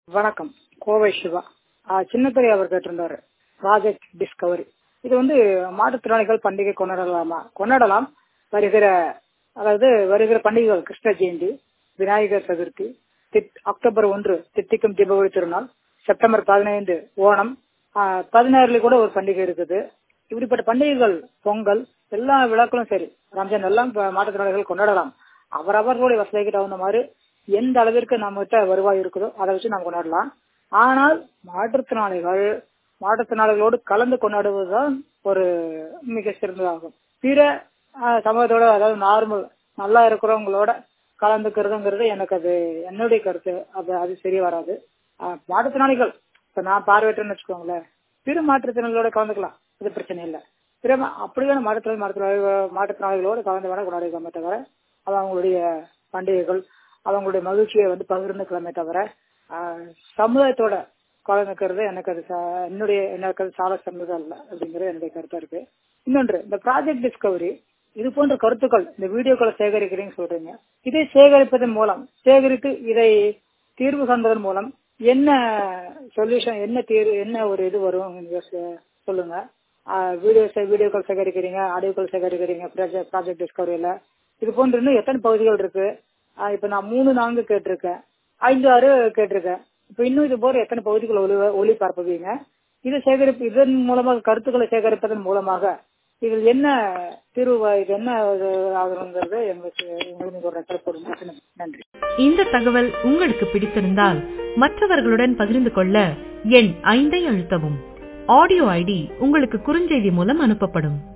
வணக்கம் கோவை சிவா ஆஹ் சின்னத்துறை அவர் கேட்டிருந்தாரு project Discovery இது வந்து மாற்றுத்திறனாளிகள் பண்டிகை கொண்டாடலாமா கொண்டாடலாம் வருகிற அதாவது வருகிற பண்டிகைகள் கிருஷ்ண ஜெயந்தி விநாயகர் சதுர்த்தி தித்- அக்டோபர் ஒன்று தித்திக்கும் தீபாவளி திருநாள் செப்டம்பர் பதினைந்து ஓணம் ஆஹ் பதினாறுல கூட ஒரு பண்டிகை இருக்குது இப்படிப்பட்ட பண்டிகைகள் பொங்கல் எல்லா விழாக்களும் சரி ரம்ஜான் எல்லாம் இப்ப மாற்றுத்திறனாளிகள் கொண்டாடலாம் அவரவர்களுடைய வசதிக்கு தகுந்த மாதிரி எந்த அளவிற்கு நம்ம கிட்ட வருவாய் இருக்குதோ அதை வச்சு நம்ம கொண்டாடலாம் ஆனால் மாற்றுத்திறனாளிகள் மாற்றுத்திறனாளிகளோடு கலந்து கொண்டாடுவதுதான் ஒரு மிக சிறந்ததாகும் பிற ஆஹ், சமூகத்தோட அதாவது நார்மல் நல்லா இருக்கிறவங்களோட கலந்துக்கிறதுங்கிறது எனக்கு அது என்னுடைய கருத்து அது அது சரி வராது ஆஹ், மாற்றுத்திறனாளிகள் இப்ப நான் பார்வையற்றேன்னு வச்சுக்கோங்களேன் பிற மாற்றுத்திறனாளிகளோட கலந்துக்கலாம் அது பிரச்சனை இல்லை பிற மா- அப்படியான மாற்றுத்திறனாளி மாற்றுத்திறனாளிகள் மாற்றுத்திறனாளிகளோட கலந்து வேணா கொண்டாடிக்கலாமே தவிர அது அவங்களுடைய பண்டிகைகள் அவங்களுடைய மகிழ்ச்சியை வந்து பகிர்ந்துக்கலாமே தவிர ஆஹ், சமுதாயத்தோட கலந்துக்கிறது எனக்கு அது ச- என்னுடைய எனக்கு அது சால சிறந்தது அல்ல அப்படிங்கிறது என்னுடைய கருத்தா இருக்கு இன்னொன்று இந்த ப்ராஜெக்ட் டிஸ்கவரி இது போன்ற கருத்துக்கள் இந்த வீடியோக்களை சேகரிக்கிறீங்கன்னு சொல்றீங்க இதை சேகரிப்பதன் மூலம் சேகரித்து இதை தீர்வு காண்பதன் மூலம் என்ன சொல்யூஷன் என்ன தீர்வு என்ன ஒரு இது வரும் நீங்க சொ- சொல்லுங்க வீடியோ வீடியோக்கள் சேகரிக்கிறீங்க ஆடியோக்கள் சேகரிக்கிறீங்க ப்ராஜெக்ட் டிஸ்கவரியில இது போன்று இன்னும் எத்தனை பகுதிகள் இருக்கு ஆஹ் இப்ப நான் மூணு நான்கு கேட்டிருக்கேன் ஐந்து ஆறு கேட்டிருக்கேன் இப்ப இன்னும் இது போல எத்தனை பகுதிகள் ஒளி ஒளி பார்ப்பீங்க இது சேகரிப்பு இதன் மூலமாக கருத்துக்களை சேகரிப்பதன் மூலமாக இதில் என்ன தீர்வு வ- இது என்ன இது ஆகுங்கிறது எங்களுக்கு எங்களுக்கு நீங்க ஒரு ரெக்கார்ட் போடுங்க நன்றி இந்த தகவல் உங்களுக்கு பிடித்திருந்தால் மற்றவர்களுடன் பகிர்ந்து கொள்ள எண் ஐந்தை அழுத்தவும் ஆடியோ ஐடி உங்களுக்கு குறுஞ்செய்தி மூலம் அனுப்பப்படும்